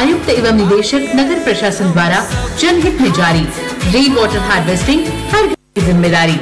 आयुक्त एवं निदेशक नगर प्रशासन द्वारा जनहित में जारी रेन वाटर हार्वेस्टिंग हर घर की जिम्मेदारी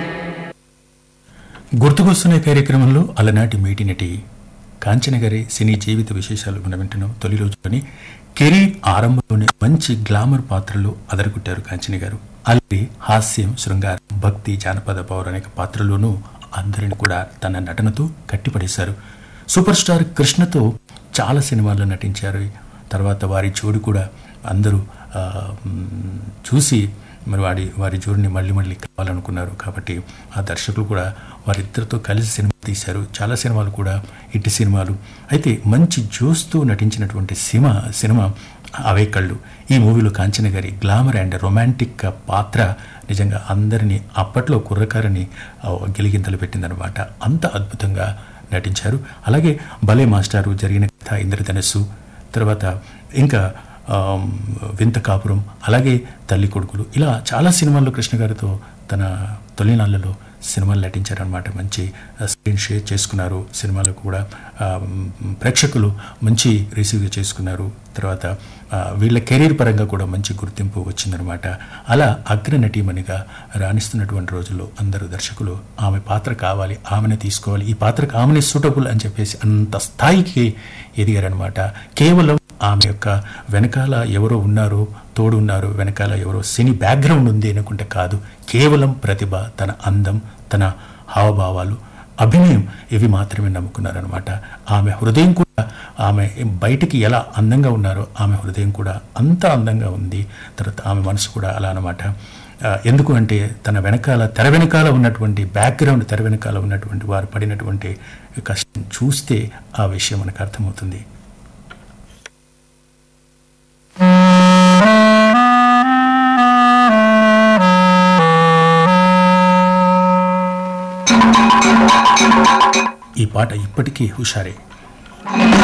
గుర్తుకొస్తున్న కార్యక్రమంలో అలనాటి మేటినటి కాంచనగారి సినీ జీవిత విశేషాలు మనం వింటున్నాం తొలి రోజులోని కెరీర్ ఆరంభంలోనే మంచి గ్లామర్ పాత్రలు అదరగొట్టారు కాంచన గారు అలాగే హాస్యం శృంగారం భక్తి జానపద పౌరాణిక పాత్రలోనూ అందరిని కూడా తన నటనతో కట్టిపడేశారు సూపర్ స్టార్ కృష్ణతో చాలా సినిమాల్లో నటించారు తర్వాత వారి జోడి కూడా అందరూ ఆ, మ్, చూసి మరి వాడి వారి జోడిని మళ్ళీ మళ్ళీ కావాలనుకున్నారు కాబట్టి ఆ దర్శకులు కూడా వారిద్దరితో కలిసి సినిమా తీశారు చాలా సినిమాలు కూడా ఇట్టి సినిమాలు అయితే మంచి జోస్తో నటించినటువంటి సినిమా సినిమా అవే కళ్ళు ఈ మూవీలో కాంచన గారి గ్లామర్ అండ్ రొమాంటిక్ పాత్ర నిజంగా అందరినీ అప్పట్లో కుర్రకారని ఆ, గిలిగింతలు పెట్టిందనమాట అంత అద్భుతంగా నటించారు అలాగే భలే మాస్టారు జరిగిన కథ ఇంద్రధనస్సు తర్వాత ఇంకా ఆమ్, వింత కాపురం అలాగే తల్లి కొడుకులు ఇలా చాలా సినిమాల్లో కృష్ణ గారితో తన తొలినాళ్ళలో సినిమాలు నటించారనమాట మంచి ఆ, స్క్రీన్ షేర్ చేసుకున్నారు సినిమాలకు కూడా ఆ, మ్, ప్రేక్షకులు మంచి రిసీవ్ చేసుకున్నారు తర్వాత ఆ, వీళ్ళ కెరీర్ పరంగా కూడా మంచి గుర్తింపు వచ్చిందనమాట అలా అగ్ర నటీమణిగా రాణిస్తున్నటువంటి రోజుల్లో అందరూ దర్శకులు ఆమె పాత్ర కావాలి ఆమెను తీసుకోవాలి ఈ పాత్రకు ఆమెనే సూటబుల్ అని చెప్పేసి అంత స్థాయికి ఎదిగారనమాట కేవలం ఆమె యొక్క వెనకాల ఎవరో ఉన్నారు తోడు ఉన్నారు వెనకాల ఎవరో సినీ బ్యాక్గ్రౌండ్ ఉంది అనుకుంటే కాదు కేవలం ప్రతిభ తన అందం తన హావభావాలు అభినయం ఇవి మాత్రమే నమ్ముకున్నారనమాట ఆమె హృదయం కూడా ఆమె బయటికి ఎలా అందంగా ఉన్నారో ఆమె హృదయం కూడా అంత అందంగా ఉంది తర్వాత ఆమె మనసు కూడా అలా అనమాట ఆ, ఎందుకు అంటే తన వెనకాల తెర వెనకాల ఉన్నటువంటి బ్యాక్గ్రౌండ్ తెర వెనకాల ఉన్నటువంటి వారు పడినటువంటి కష్టం చూస్తే ఆ విషయం మనకు అర్థమవుతుంది ఈ పాట ఇప్పటికీ హుషారే